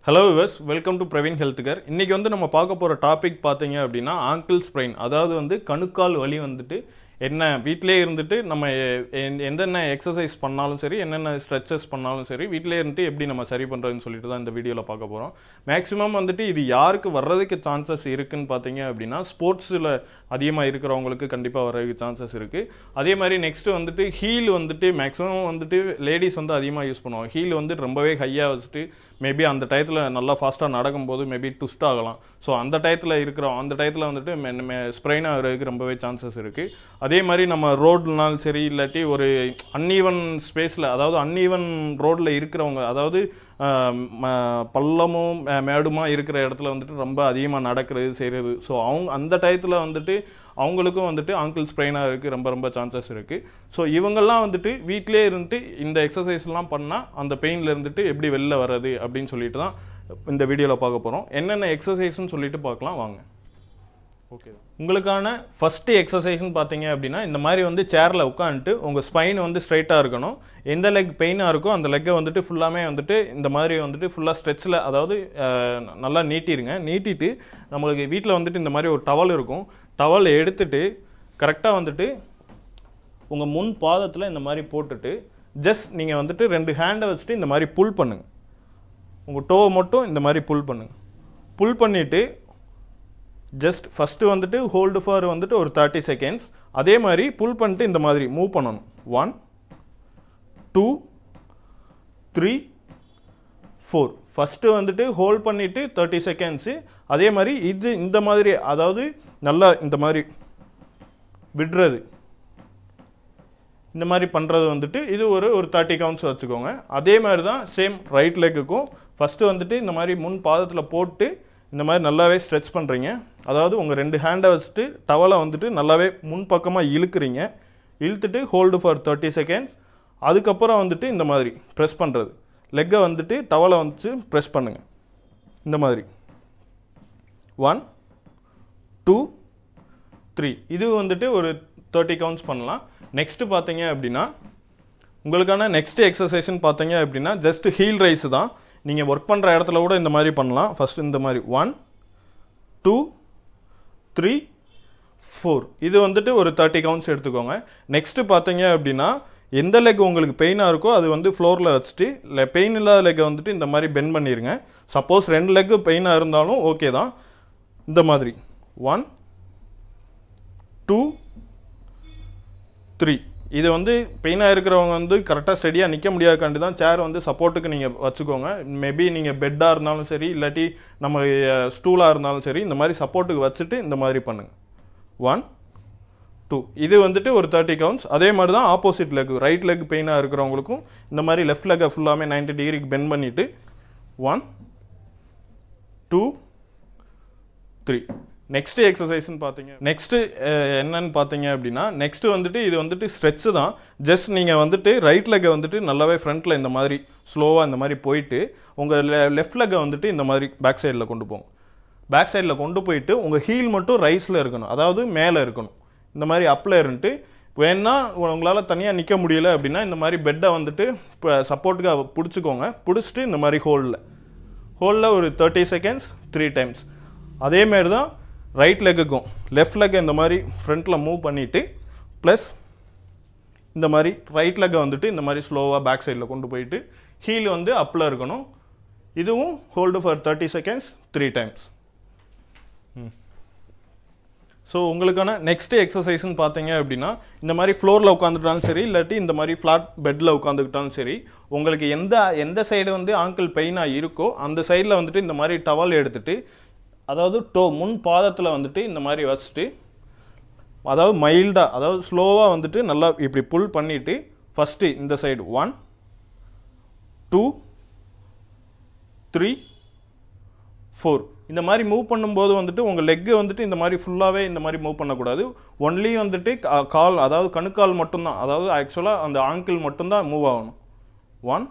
hello viewers welcome to Praveen health care இன்றைக்கி வந்து நம்ம பார்க்க போகிற டாபிக் பார்த்தீங்க அப்படின்னா ஆங்கிள் ஸ்ப்ரெயின் அதாவது வந்து கணுக்கால் வலி வந்துட்டு என்ன வீட்டிலே இருந்துட்டு நம்ம எ- எந்த- என்னென்ன எக்ஸசைஸ் பண்ணாலும் சரி என்னென்ன ஸ்ட்ரெச்சஸ் பண்ணாலும் சரி வீட்டிலே இருந்துட்டு எப்படி நம்ம சரி பண்ணுறதுன்னு சொல்லிட்டு தான் இந்த வீடியோவில் பார்க்க போகிறோம் மேக்ஸிமம் வந்துட்டு இது யாருக்கு வர்றதுக்கு சான்சஸ் இருக்குன்னு பார்த்தீங்க அப்படின்னா ஸ்போர்ட்ஸில் அதிகமாக இருக்கிறவங்களுக்கு கண்டிப்பாக வர்றதுக்கு சான்சஸ் இருக்குது அதே மாதிரி நெக்ஸ்ட்டு வந்துட்டு ஹீல் வந்துட்டு மேக்ஸிமம் வந்துட்டு லேடிஸ் வந்து அதிகமாக யூஸ் பண்ணுவாங்க ஹீல் வந்து ரொம்பவே ஹையாக வச்சுட்டு மேபி அந்த டயத்தில் நல்லா ஃபாஸ்ட்டாக நடக்கும்போது மேபி ட்விஸ்ட் ஆகலாம் ஸோ அந்த டயத்தில் இருக்கிறோம் அந்த டயத்தில் வந்துட்டு ஸ்ப்ரெயின் ஆகிறதுக்கு ரொம்பவே சான்சஸ் இருக்குது அதே மாதிரி நம்ம ரோட்னாலும் சரி இல்லாட்டி ஒரு அன்ஈவன் ஸ்பேஸில் அதாவது அன்ஈவன் ரோட்டில் இருக்கிறவங்க அதாவது ஆஹ், ம- பள்ளமும் மே- மேடுமா இருக்கிற இடத்துல வந்துட்டு ரொம்ப அதிகமாக நடக்கிறது செய்கிறது ஸோ அவங்க அந்த டயத்தில் வந்துட்டு அவங்களுக்கும் வந்துட்டு ஆங்கிள் ஸ்ப்ரெயின் ஆகிறதுக்கு ரொம்ப ரொம்ப சான்சஸ் இருக்குது ஸோ இவங்கெல்லாம் வந்துட்டு வீட்டிலே இருந்துட்டு இந்த எக்ஸசைஸ்லாம் பண்ணால் அந்த பெயினில் இருந்துட்டு எப்படி வெளில வர்றது அப்படின்னு சொல்லிட்டு தான் இந்த வீடியோவில் பார்க்க போகிறோம் என்னென்ன எக்ஸசைஸ்னு சொல்லிட்டு பார்க்கலாம் வாங்க ஓகே உங்களுக்கான ஃபஸ்ட்டு எக்ஸசைஸ்னு பார்த்தீங்க அப்படின்னா இந்த மாதிரி வந்து சேரில் உட்காந்துட்டு உங்கள் ஸ்பைன் வந்து ஸ்ட்ரைட்டாக இருக்கணும் எந்த லெக் பெயினாக இருக்கோ அந்த லெக்கை வந்துட்டு ஃபுல்லாமே வந்துட்டு இந்த மாதிரி வந்துட்டு ஃபுல்லாக ஸ்ட்ரெச்சில் அதாவது அஹ், நல்லா நீட்டிருங்க நீட்டிட்டு நம்மளுக்கு வீட்டில் வந்துட்டு இந்த மாதிரி ஒரு டவல் இருக்கும் டவல் எடுத்துட்டு கரெக்டாக வந்துட்டு உங்கள் முன் பாதத்தில் இந்த மாதிரி போட்டுட்டு ஜஸ்ட் நீங்கள் வந்துட்டு ரெண்டு ஹேண்டை வச்சுட்டு இந்த மாதிரி புல் பண்ணுங்க உங்கள் டோவை மட்டும் இந்த மாதிரி புல் பண்ணுங்க புல் பண்ணிவிட்டு ஜஸ்ட் ஃபஸ்ட்டு வந்துட்டு ஹோல்டு ஃபார் வந்துட்டு ஒரு தேர்ட்டி செகண்ட்ஸ் அதே மாதிரி புல் பண்ணிட்டு இந்த மாதிரி மூவ் பண்ணணும் one two three four first வந்துட்டு ஹோல்ட் பண்ணிவிட்டு தேர்ட்டி செகண்ட்ஸு அதே மாதிரி இது இந்த மாதிரி அதாவது நல்லா இந்த மாதிரி விடுறது இந்த மாதிரி பண்ணுறது வந்துட்டு இது ஒரு ஒரு தேர்ட்டி கவுண்ட்ஸ் வச்சுக்கோங்க அதே மாதிரி தான் சேம் ரைட் லெக்குக்கும் ஃபஸ்ட்டு வந்துட்டு இந்த மாதிரி முன் பாதத்தில் போட்டு இந்த மாதிரி நல்லாவே ஸ்ட்ரெச் பண்ணுறீங்க அதாவது உங்கள் ரெண்டு ஹேண்டை வச்சுட்டு டவலை வந்துட்டு நல்லாவே முன் பக்கமாக இழுக்கிறீங்க இழுத்துட்டு ஹோல்டு ஃபார் தேர்ட்டி செகண்ட்ஸ் அதுக்கப்புறம் வந்துட்டு இந்த மாதிரி ப்ரெஸ் பண்ணுறது லெக்கை வந்துட்டு டவலை வந்துட்டு ப்ரெஸ் பண்ணுங்கள் இந்த மாதிரி ஒன் டூ த்ரீ இது வந்துட்டு ஒரு தேர்ட்டி கவுண்ட்ஸ் பண்ணலாம் நெக்ஸ்ட்டு பார்த்தீங்க அப்படின்னா உங்களுக்கான நெக்ஸ்ட் எக்ஸசைஸ்னு பார்த்தீங்க அப்படின்னா ஜஸ்ட் ஹீல் ரைஸ் தான் நீங்கள் ஒர்க் பண்ணுற இடத்துல கூட இந்த மாதிரி பண்ணலாம் ஃபர்ஸ்ட் இந்த மாதிரி ஒன் டூ த்ரீ ஃபோர் இது வந்துட்டு ஒரு தேர்ட்டி கவுண்ட்ஸ் எடுத்துக்கோங்க நெக்ஸ்ட்டு பார்த்தீங்க அப்படின்னா எந்த லெக் உங்களுக்கு பெயினாக இருக்கோ அது வந்து ஃப்ளோரில் வச்சுட்டு இல்லை பெயின் இல்லாத லெக்கை வந்துட்டு இந்த மாதிரி பெண்ட் பண்ணிடுங்க சப்போஸ் ரெண்டு லெக்கு பெயினாக இருந்தாலும் ஓகே தான் இந்த மாதிரி ஒன் டூ த்ரீ இது வந்து பெயினாக இருக்கிறவங்க வந்து கரெக்டாக ஸ்டெடியாக நிற்க முடியாதுக்காண்டி தான் சேர் வந்து சப்போர்ட்டுக்கு நீங்கள் வச்சுக்கோங்க மேபி நீங்கள் பெட்டாக இருந்தாலும் சரி இல்லாட்டி நம்ம ஸ்டூலாக இருந்தாலும் சரி இந்த மாதிரி சப்போர்ட்டுக்கு வச்சுட்டு இந்த மாதிரி பண்ணுங்கள் ஒன் டூ இது வந்துட்டு ஒரு தேர்ட்டி கவுண்ட்ஸ் அதே மாதிரி தான் ஆப்போசிட் லெக் ரைட் லெக் பெயினாக இருக்கிறவங்களுக்கும் இந்த மாதிரி லெஃப்ட் லெக்கை ஃபுல்லாமே 90 டிகிரிக்கு பெண்ட் பண்ணிவிட்டு ஒன் டூ த்ரீ நெக்ஸ்ட் எக்ஸசைஸ்னு பார்த்தீங்க நெக்ஸ்ட்டு என்னன்னு பார்த்தீங்க அப்படின்னா நெக்ஸ்ட் வந்துட்டு இது வந்துட்டு ஸ்ட்ரெச்சு தான் ஜஸ்ட் நீங்கள் வந்துட்டு ரைட் லெக்கை வந்துட்டு நல்லாவே ஃப்ரண்ட்டில் இந்த மாதிரி ஸ்லோவாக இந்த மாதிரி போயிட்டு உங்கள் லெஃப்ட் லெக்கை வந்துட்டு இந்த மாதிரி பேக் சைடில் கொண்டு போங்க பேக் சைடில் கொண்டு போயிட்டு உங்கள் ஹீல் மட்டும் ரைஸில் இருக்கணும் அதாவது மேலே இருக்கணும் இந்த மாதிரி அப்பில் இருந்துட்டு வேணா உங்களால் தனியாக நிற்க முடியல அப்படின்னா இந்த மாதிரி பெட்டை வந்துட்டு சப்போர்ட்டுக்காக பிடிச்சிக்கோங்க பிடிச்சிட்டு இந்த மாதிரி ஹோலில் ஹோலில் ஒரு தேர்ட்டி செகண்ட்ஸ் த்ரீ டைம்ஸ் அதேமாரி தான் ரைட் லெக்குக்கும் லெஃப்ட் லெக்கை இந்த மாதிரி ஃப்ரண்ட்டில் மூவ் பண்ணிவிட்டு ப்ளஸ் இந்த மாதிரி ரைட் லெக்கை வந்துட்டு இந்த மாதிரி ஸ்லோவாக பேக் சைடில் கொண்டு போயிட்டு ஹீல் வந்து அப்பில் இருக்கணும் இதுவும் hold for thirty seconds three times so உங்களுக்கான நெக்ஸ்ட் எக்ஸசைஸ்னு பார்த்தீங்க அப்படின்னா இந்த மாதிரி ஃப்ளோரில் உட்காந்துட்டாலும் சரி இல்லாட்டி இந்த மாதிரி ஃப்ளாட் பெட்டில் உட்காந்துக்கிட்டாலும் சரி உங்களுக்கு எந்த எந்த சைடு வந்து ஆங்கிள் பெயினாக இருக்கோ அந்த சைடில் வந்துட்டு இந்த மாதிரி டவல் எடுத்துட்டு அதாவது டோ முன் பாதத்தில் வந்துட்டு இந்த மாதிரி வச்சுட்டு அதாவது மைல்டாக அதாவது ஸ்லோவாக வந்துட்டு நல்லா இப்படி புல் பண்ணிவிட்டு ஃபஸ்ட்டு இந்த side one two three four இந்த மாதிரி மூவ் பண்ணும்போது வந்துட்டு உங்கள் லெக்கு வந்துட்டு இந்த மாதிரி ஃபுல்லாகவே இந்த மாதிரி மூவ் பண்ணக்கூடாது ஒன்லி வந்துட்டு கா- கால் அதாவது கணுக்கால் மட்டும்தான் அதாவது ஆக்சுவலாக அந்த ஆங்கிள் மட்டும்தான் மூவ் ஆகணும் ஒன்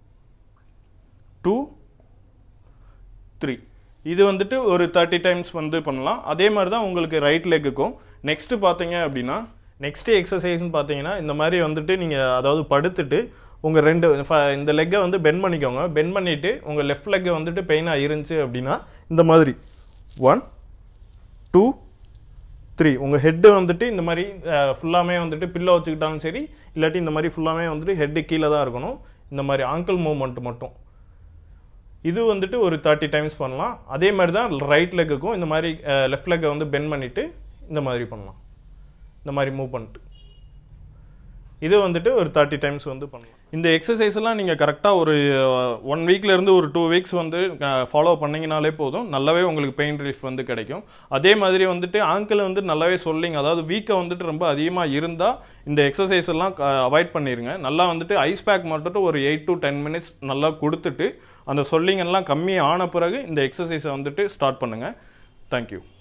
டூ த்ரீ இது வந்துட்டு ஒரு தேர்ட்டி டைம்ஸ் வந்து பண்ணலாம் அதே மாதிரி தான் உங்களுக்கு ரைட் லெக்குக்கும் நெக்ஸ்ட்டு பார்த்தீங்க அப்படின்னா நெக்ஸ்ட் எக்ஸசைஸ்னு பார்த்தீங்கன்னா இந்த மாதிரி வந்துட்டு நீங்கள் அதாவது படுத்துட்டு உங்கள் ரெண்டு ஃப- இந்த லெக்கை வந்து பெண்ட் பண்ணிக்கோங்க பெண்ட் பண்ணிவிட்டு உங்கள் லெஃப்ட் லெக்கை வந்துட்டு பெயினாக இருந்துச்சு அப்படின்னா இந்த மாதிரி ஒன் டூ த்ரீ உங்கள் ஹெட்டு வந்துட்டு இந்த மாதிரி ஃபுல்லாமே வந்துட்டு பில்லோ வச்சுக்கிட்டாலும் சரி இல்லாட்டி இந்த மாதிரி ஃபுல்லாமே வந்துட்டு ஹெட்டு கீழே தான் இருக்கணும் இந்த மாதிரி ஆங்கிள் மூவ்மெண்ட் மட்டும் இது வந்துட்டு ஒரு தேர்ட்டி டைம்ஸ் பண்ணலாம் அதே மாதிரி தான் ரைட் லெக்குக்கும் இந்த மாதிரி லெஃப்ட் லெக்கை வந்து பெண்ட் பண்ணிவிட்டு இந்த மாதிரி பண்ணலாம் இந்த மாதிரி மூவ் பண்ணிட்டு இது வந்துட்டு ஒரு தேர்ட்டி டைம்ஸ் வந்து பண்ணலாம் இந்த எக்ஸசைஸ் எல்லாம் நீங்கள் கரெக்டாக ஒரு ஒன் இருந்து ஒரு டூ வீக்ஸ் வந்து ஃபாலோ பண்ணீங்கனாலே போதும் நல்லாவே உங்களுக்கு பெயின் ரிலீஃப் வந்து கிடைக்கும் அதே மாதிரி வந்துட்டு ஆங்கிள் வந்து நல்லாவே சொல்லிங்க அதாவது வீக்கை வந்துட்டு ரொம்ப அதிகமாக இருந்தால் இந்த எக்ஸசைஸ் எல்லாம் அவாய்ட் பண்ணிடுங்க நல்லா வந்துட்டு ஐஸ் பேக் மட்டும் ஒரு எயிட் டு டென் மினிட்ஸ் நல்லா கொடுத்துட்டு அந்த சொல்லிங் எல்லாம் கம்மி ஆன பிறகு இந்த எக்ஸசைஸை வந்துட்டு ஸ்டார்ட் பண்ணுங்கள் தேங்க்யூ